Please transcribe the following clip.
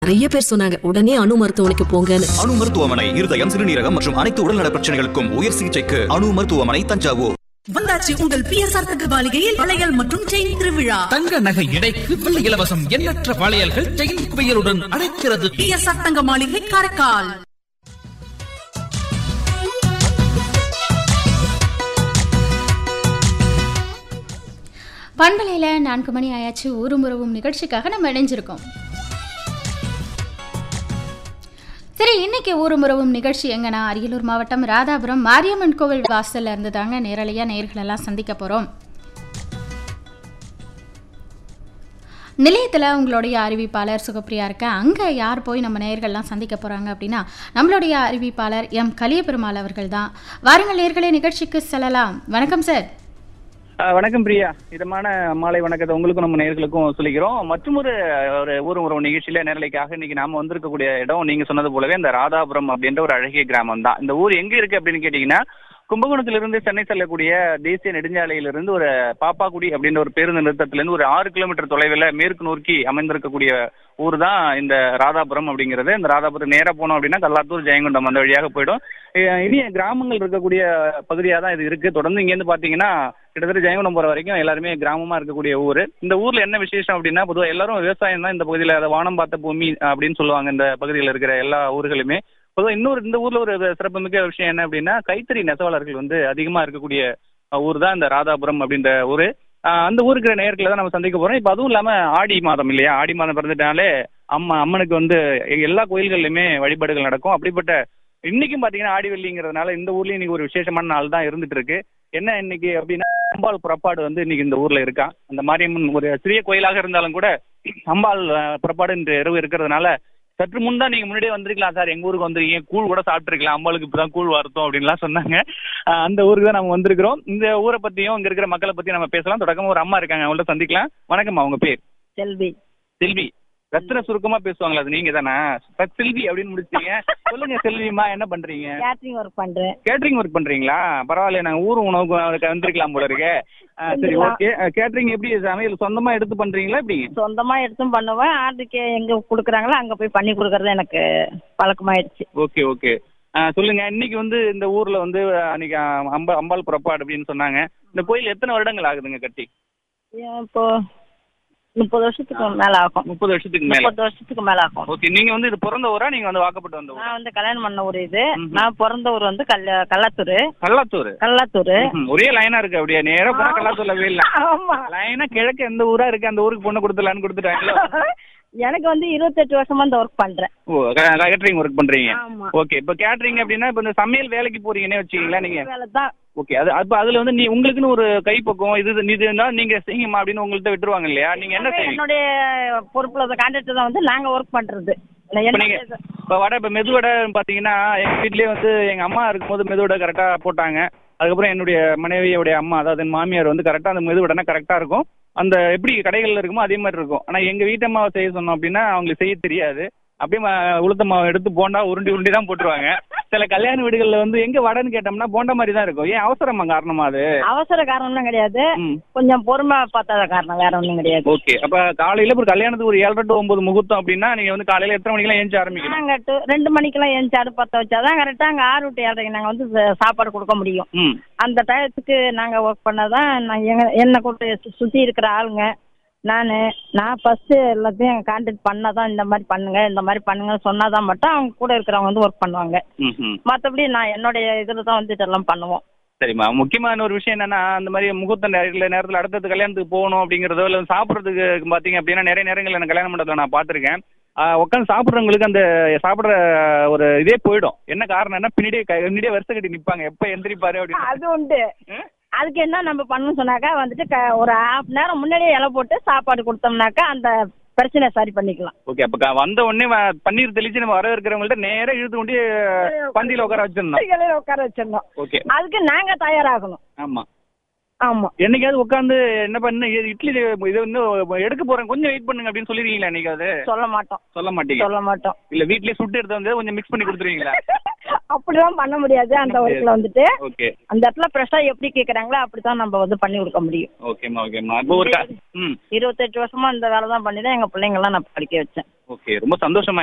நிறைய பேர் சொன்னாங்க உடனே அணு மருத்துவமனைக்கு போங்கன்னு அணு மருத்துவமனை இருதயம் சிறுநீரகம் மற்றும் அனைத்து உடல்நல பிரச்சனைகளுக்கும் உயர் சிகிச்சைக்கு அணு மருத்துவமனை தஞ்சாவூர் வந்தாச்சு உங்கள் பிஎஸ்ஆர் தங்க மாளிகையில் வளையல் மற்றும் செயின் திருவிழா தங்க நகை எடைக்கு வெள்ளி இலவசம் எண்ணற்ற வளையல்கள் செயின் குவியலுடன் அழைக்கிறது பிஎஸ்ஆர் தங்க மாளிகை காரைக்கால் பண்பலையில் நான்கு மணி ஆயாச்சு ஊரும் உறவும் நிகழ்ச்சிக்காக நம்ம இணைஞ்சிருக்கோம் சரி இன்னைக்கு ஊரும் உறவும் நிகழ்ச்சி எங்கன்னா அரியலூர் மாவட்டம் ராதாபுரம் மாரியம்மன் கோவில் வாசல்ல இருந்து தாங்க நேரலையாக நேர்களெல்லாம் சந்திக்க போகிறோம் நிலையத்தில் உங்களுடைய அறிவிப்பாளர் சுகப்பிரியா இருக்க அங்கே யார் போய் நம்ம நேயர்கள்லாம் சந்திக்க போகிறாங்க அப்படின்னா நம்மளுடைய அறிவிப்பாளர் எம் கலியபெருமாள் அவர்கள் தான் வாருங்கள் நேர்களே நிகழ்ச்சிக்கு செல்லலாம் வணக்கம் சார் ஆ, வணக்கம் பிரியா இதமான மாலை வணக்கத்தை உங்களுக்கும் நம்ம நேயர்களுக்கும் சொல்லிக்கிறோம் மற்றும் ஒரு ஒரு ஊர் உறவு நிகழ்ச்சியில நேரலைக்காக இன்னைக்கு நாம வந்திருக்கக்கூடிய இடம் நீங்க சொன்னது போலவே இந்த ராதாபுரம் அப்படின்ற ஒரு அழகிய கிராமம் தான் இந்த ஊர் எங்க இருக்கு அப்படின்னு கேட்டீங்கன்னா கும்பகோணத்திலிருந்து சென்னை செல்லக்கூடிய தேசிய நெடுஞ்சாலையிலிருந்து ஒரு பாப்பாக்குடி அப்படின்ற ஒரு பேருந்து நிறுத்தத்திலிருந்து ஒரு ஆறு கிலோமீட்டர் தொலைவில் மேற்கு நோக்கி அமைந்திருக்கக்கூடிய ஊர் தான் இந்த ராதாபுரம் அப்படிங்கிறது இந்த ராதாபுரம் நேரா போனோம் அப்படின்னா கல்லாத்தூர் ஜெயங்கொண்டம் அந்த வழியாக போயிடும் அஹ் இனிய கிராமங்கள் இருக்கக்கூடிய பகுதியாக தான் இது இருக்கு தொடர்ந்து இங்கேருந்து பார்த்தீங்கன்னா கிட்டத்தட்ட ஜெயங்கொண்டம் போற வரைக்கும் எல்லாருமே கிராமமா இருக்கக்கூடிய ஊர் இந்த ஊர்ல என்ன விசேஷம் அப்படின்னா பொதுவாக எல்லாரும் விவசாயம் தான் இந்த பகுதியில் அதை வானம் பார்த்த பூமி அப்படின்னு சொல்லுவாங்க இந்த பகுதியில் இருக்கிற எல்லா ஊர்களுமே பொதுவாக இன்னொரு இந்த ஊர்ல ஒரு சிறப்புமிக்க விஷயம் என்ன அப்படின்னா கைத்தறி நெசவாளர்கள் வந்து அதிகமா இருக்கக்கூடிய ஊர் தான் இந்த ராதாபுரம் அப்படின்ற ஊர் ஆஹ் அந்த ஊருக்கு நேர்களை தான் நம்ம சந்திக்க போறோம் இப்போ அதுவும் இல்லாம ஆடி மாதம் இல்லையா ஆடி மாதம் பிறந்துட்டாலே அம்மா அம்மனுக்கு வந்து எல்லா கோயில்கள்லையுமே வழிபாடுகள் நடக்கும் அப்படிப்பட்ட இன்னைக்கும் பாத்தீங்கன்னா ஆடி வெள்ளிங்கிறதுனால இந்த ஊர்லயும் இன்னைக்கு ஒரு விசேஷமான நாள் தான் இருந்துட்டு இருக்கு என்ன இன்னைக்கு அப்படின்னா அம்பாள் புறப்பாடு வந்து இன்னைக்கு இந்த ஊர்ல இருக்கா அந்த மாரியம்மன் ஒரு சிறிய கோயிலாக இருந்தாலும் கூட அம்பாள் அஹ், புறப்பாடு இன்று இரவு இருக்கிறதுனால சற்று முன் தான் நீங்க முன்னாடியே வந்திருக்கலாம் சார் எங்க ஊருக்கு வந்திருக்கீங்க கூழ் கூட சாப்பிட்டுருக்கலாம் அம்பாளுக்கு இப்பதான் கூழ் வருத்தோம் அப்படின்லாம் சொன்னாங்க அஹ், அந்த ஊருக்கு தான் நம்ம வந்திருக்கிறோம் இந்த ஊரை பத்தியும் இங்க இருக்கிற மக்களை பத்தியும் நம்ம பேசலாம் தொடக்கமா ஒரு அம்மா இருக்காங்க அவங்கள்ட்ட சந்திக்கலாம் வணக்கம்மா உங்க பேர் செல்வி செல்வி ரத்தின சுருக்கமா பேசுவாங்களா அது நீங்க தானே செல்வி அப்படின்னு முடிச்சீங்க சொல்லுங்க செல்விமா என்ன பண்றீங்க கேட்டரிங் ஒர்க் பண்றேன் கேட்டரிங் ஒர்க் பண்றீங்களா பரவாயில்ல நாங்க ஊர் உணவுக்கு அதுக்கு வந்திருக்கலாம் போல இருக்கு ஆ, சரி வந்துடலாம். ஓகே கேட்டரிங் எப்படி சமையல் சொந்தமா எடுத்து பண்றீங்களா எப்படி சொந்தமா எடுத்தும் பண்ணுவேன் ஆர்டருக்கு எங்க கொடுக்குறாங்களோ அங்க போய் பண்ணி கொடுக்கறது எனக்கு பழக்கமாயிடுச்சு ஓகே ஓகே ஆ, சொல்லுங்க இன்னைக்கு வந்து இந்த ஊர்ல வந்து அன்னைக்கு அம்ப அம்பாள் புறப்பாடு அப்படின்னு சொன்னாங்க இந்த கோயில் எத்தனை வருடங்கள் ஆகுதுங்க கட்டி ஏன் இப்போ முப்பது வருஷத்துக்கு மேல ஆகும் முப்பது வருஷத்துக்கு மேல முப்பது வருஷத்துக்கு மேல ஆகும் ஓகே நீங்க வந்து இது பிறந்த ஊரா நீங்க வந்து வாக்கப்பட்டு வந்த ஊரா நான் வந்து கல்யாணம் பண்ண ஊர் இது ம்ஹும். நான் பிறந்த ஊர் வந்து கல்ல கல்லாத்தூர் கல்லாத்தூர் கல்லாத்தூர் ம்ஹும். ஒரே லைனா இருக்கு அப்படியே நேரா போனா கல்லாத்தூர்ல போயிடலாம் ஆமா லைனா கிழக்கு எந்த ஊரா இருக்கு அந்த ஊருக்கு பொண்ணு கொடுத்துலான்னு கொடுத்துட்டாங்களோ எனக்கு வந்து இருபத்தெட்டு வருஷமா இந்த ஒர்க் பண்றேன் ஓ கேட்டரிங் ஒர்க் பண்றீங்க ஆமா ஓகே இப்போ கேட்டரிங் அப்படின்னா இப்போ இந்த சமையல் வேலைக்கு போறீங்கன்னே வச்சுக்கீங்களா நீங்க வேலை தான் ஓகே அது அப்போ அதுல வந்து நீ உங்களுக்குன்னு ஒரு கைப்பக்கம் இது இது இது இருந்தா நீங்க செய்யுங்கம்மா அப்படின்னு உங்கள்ட்ட விட்டுருவாங்க இல்லையா நீங்க என்ன செய்வீங்க என்னுடைய பொறுப்புல கான்ட்ராக்ட் தான் வந்து நாங்க ஒர்க் பண்றது நான் இப்போ நீங்க என்ன இப்போ வடை இப்போ மெதுவடை பார்த்தீங்கன்னா எங்க வீட்லயே வந்து எங்க அம்மா இருக்கும்போது மெதுவடை கரெக்டா போட்டாங்க அதுக்கப்புறம் என்னுடைய மனைவியோடைய அம்மா அதாவது என் மாமியார் வந்து கரெக்டா அந்த மெதுவடைனா கரெக்டா இருக்கும் அந்த எப்படி கடைகள்ல இருக்குமோ அதே மாதிரி இருக்கும் ஆனா எங்க வீட்டம்மாவை செய்ய சொன்னோம் அப்படின்னா அவங்களுக்கு செய்ய தெரியாது அப்படியே ம- உளுத்த மாவு எடுத்து போண்டா உருண்டி உருண்டி தான் போட்டுருவாங்க சில கல்யாண வீடுகள்ல வந்து எங்க வடைன்னு கேட்டோம்னா போண்டா மாதிரி தான் இருக்கும் ஏன் அவசரமா காரணமா அது அவசர காரணம்லாம் கிடையாது ம் கொஞ்சம் பொறுமை பார்த்தாத காரணம் வேற ஒண்ணும் கிடையாது ஓகே அப்ப காலையில ஒரு கல்யாணத்துக்கு ஒரு ஏழரை டு ஒன்பது முகூர்த்தம் அப்படின்னா நீங்க வந்து காலையில எத்தனை மணிக்கெல்லாம் ஏஞ்சி ஆரம்பிக்கணும் நாங்க டு- ரெண்டு மணிக்கெல்லாம் எழுந்து அடுப்பு பற்ற வச்சாதான் கரெக்டா அங்க ஆறு விட்டு ஏழரைக்கு நாங்க வந்து ச- சாப்பாடு கொடுக்க முடியும் ம் அந்த டயத்துக்கு நாங்க ஒர்க் பண்ணாதான் நான் எங்க என்னை கூட்டு சு- சுத்தி இருக்கிற ஆளுங்க நான் நான் ஃபர்ஸ்ட் எல்லாத்தையும் கான்டாக்ட் பண்ணாதான் இந்த மாதிரி பண்ணுங்க இந்த மாதிரி பண்ணுங்க சொன்னாதான் மட்டும் அவங்க கூட இருக்கிறவங்க வந்து ஒர்க் பண்ணுவாங்க ம் ம் மற்றபடி நான் என்னுடைய இதில் தான் வந்துட்டு எல்லாம் பண்ணுவோம் சரிம்மா முக்கியமான ஒரு விஷயம் என்னன்னா அந்த மாதிரி முகூர்த்த நேரத்தில் நேரத்தில் அடுத்தது கல்யாணத்துக்கு போகணும் அப்படிங்கிறதோ இல்லை சாப்பிட்றதுக்கு பார்த்தீங்க அப்படின்னா நிறைய நேரங்கள் எனக்கு கல்யாண மண்டபத்தில் நான் பார்த்துருக்கேன் உட்காந்து சாப்பிட்றவங்களுக்கு அந்த சாப்பிட்ற ஒரு இதே போயிடும் என்ன காரணம்னா பின்னாடியே க- பின்னாடியே வருஷம் கட்டி நிற்பாங்க எப்போ எந்திரிப்பாரு அப்படின்னு அது உண்டு அதுக்கு என்ன நம்ம பண்ணணும் சொன்னாக்கா வந்துட்டு க- ஒரு ஹாஃப் நேரம் முன்னாடியே இலை போட்டு சாப்பாடு கொடுத்தோம்னாக்கா அந்த பிரச்சனை சரி பண்ணிக்கலாம் ஓகே அப்போ வந்த உடனே வ- பன்னீர் தெளிச்சு நம்ம வர இருக்கிறவங்கள்ட்ட நேராக இழுத்து கொண்டு பந்தியில் உட்கார வச்சிருந்தோம் இலையில உட்கார வச்சிடணும் ஓகே அதுக்கு நாங்க தயாராகணும் ஆமாம் ஆமா என்னைக்காவது உட்காந்து என்ன பண்ணு இது இட்லி இது வந்து எடுக்க போறேன் கொஞ்சம் வெயிட் பண்ணுங்க அப்படின்னு சொல்லிருக்கீங்களா என்னைக்காவது சொல்ல மாட்டோம் சொல்ல மாட்டீங்க சொல்ல மாட்டோம் இல்ல வீட்லயே சுட்டு எடுத்து வந்து கொஞ்சம் மிக்ஸ் பண்ணி கொடுத்துருவீங்களா அப்படிலாம் பண்ண முடியாது அந்த ஒர்க்ல வந்துட்டு ஓகே அந்த இடத்துல ஃப்ரெஷ்ஷா எப்படி கேக்குறாங்களோ அப்படித்தான் நம்ம வந்து பண்ணி கொடுக்க முடியும் ஓகேம்மா ஓகேம்மா இப்போ ஒரு க- ம் இருபத்தெட்டு வருஷமா இந்த வேலை தான் பண்ணி தான் எங்க பிள்ளைங்க எல்லாம் நான் படிக்க வச்சேன் ஓகே ரொம்ப சந்தோஷமா